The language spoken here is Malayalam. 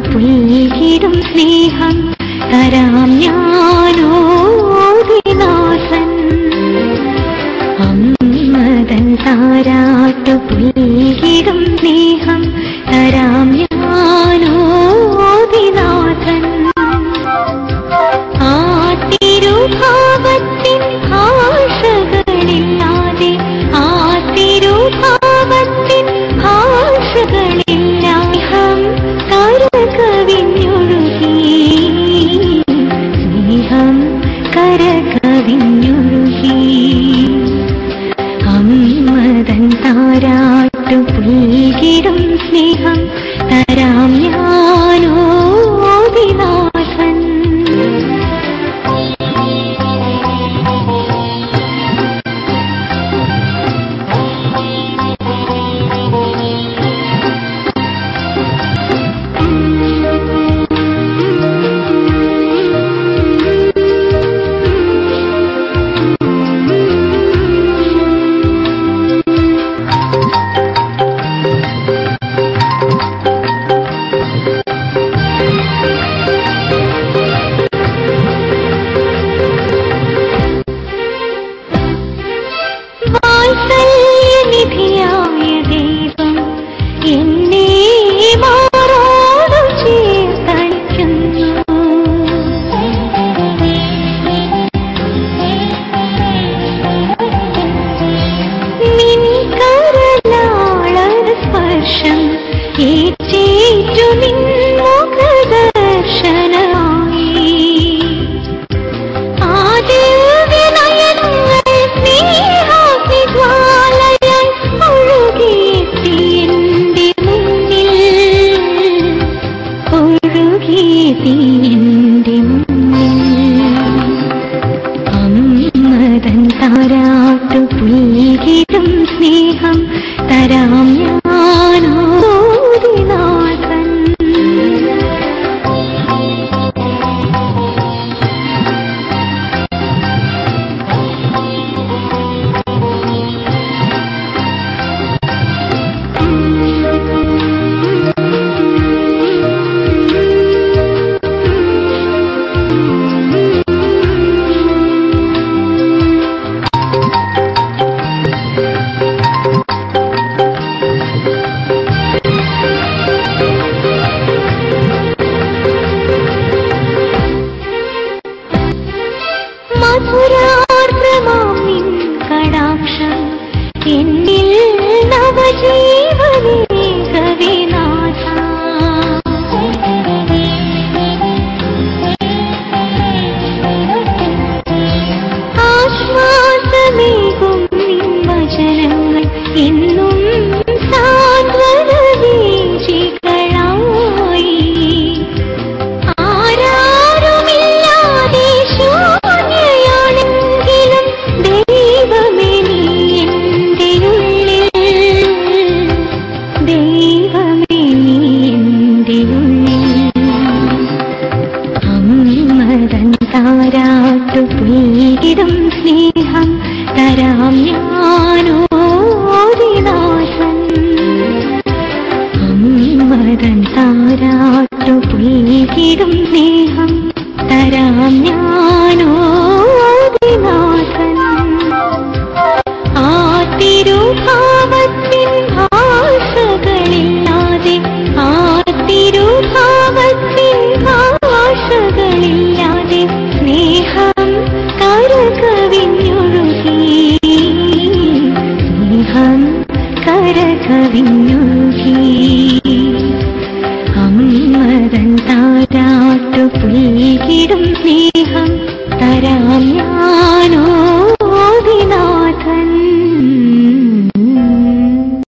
പുൽകിടും സ്നേഹം തരാം ഞാനോ ദിനാസൻ അമ്മതൻ താരാട്ടു പുൽകിടും സ്നേഹം തരാം ഞാനോ ദിനാഥൻ ആ തിരുഭാവത്തിൻ ഭാഷകളില്ലാതെ ആ തിരുഭാവത്തിൻ ഭാഷകളില്ലാഹം കരകവിഞ്ഞൊഴുകി സ്നേഹം കരകവിഞ്ഞൊഴുകി അമ്മതൻ താരാട്ടു പുൽകിടും സ്നേഹം തരാം ഞാനോ വിനാശൻ വാത്സല്യനിധിയായ ദൈവം എന്നെ മാറോടു ചേർത്തണിക്കുന്നു നിൻ കരലാളന സ്പർശം ഏറ്റേറ്റു നിൻ മുഖദർശനമായി ആദിവ്യനയനങ്ങൾ സ്നേഹാഗ്നിജ്വാലയായി ഒഴുകിയെത്തി എൻ്റെ മുന്നിൽ. ഒഴുകിയെത്തി എൻ്റെ മുന്നിൽ. അമ്മതൻ താരാട്ടു പുൽകിടും സ്നേഹം തരാം ഞാനോ ദിനാഥൻ മധുരാർദ്രമാം നിൻ കടാക്ഷം എന്നിൽ നവജീവനേ കവിനാഥ ആശ്വാസമേകും നിൻ വചനങ്ങൾ എന്നും സാന്ത്വന വീഴ്ചകളായി ആരാരുമില്ലാതെ ശൂന്യയാണെങ്കിലും ദൈവമേ നീ എൻ്റെ ഉള്ളിൽ ദൈവമേ നീ എൻ്റെ ഉള്ളിൽ അമ്മതൻ താരാട്ടു പുൽകിടും സ്നേഹം തരാം ഞാനോ വിനാശൻ അമ്മതൻ താരാട്ടു പുൽകിടും സ്നേഹം തരാം ഞാനോ വിനാശൻ ആ തിരുഭാവത്തിൻ ഭാഷകളില്ലാതെ ആ തിരുഭാവത്തിൻ ഭാഷകളില്ലാതെ സ്നേഹം കരകവിഞ്ഞൊഴുകി സ്നേഹം കരകവിഞ്ഞൊഴുകി അമ്മതൻ താരാട്ടു പുൽകിടും സ്നേഹം തരാം ഞാനോ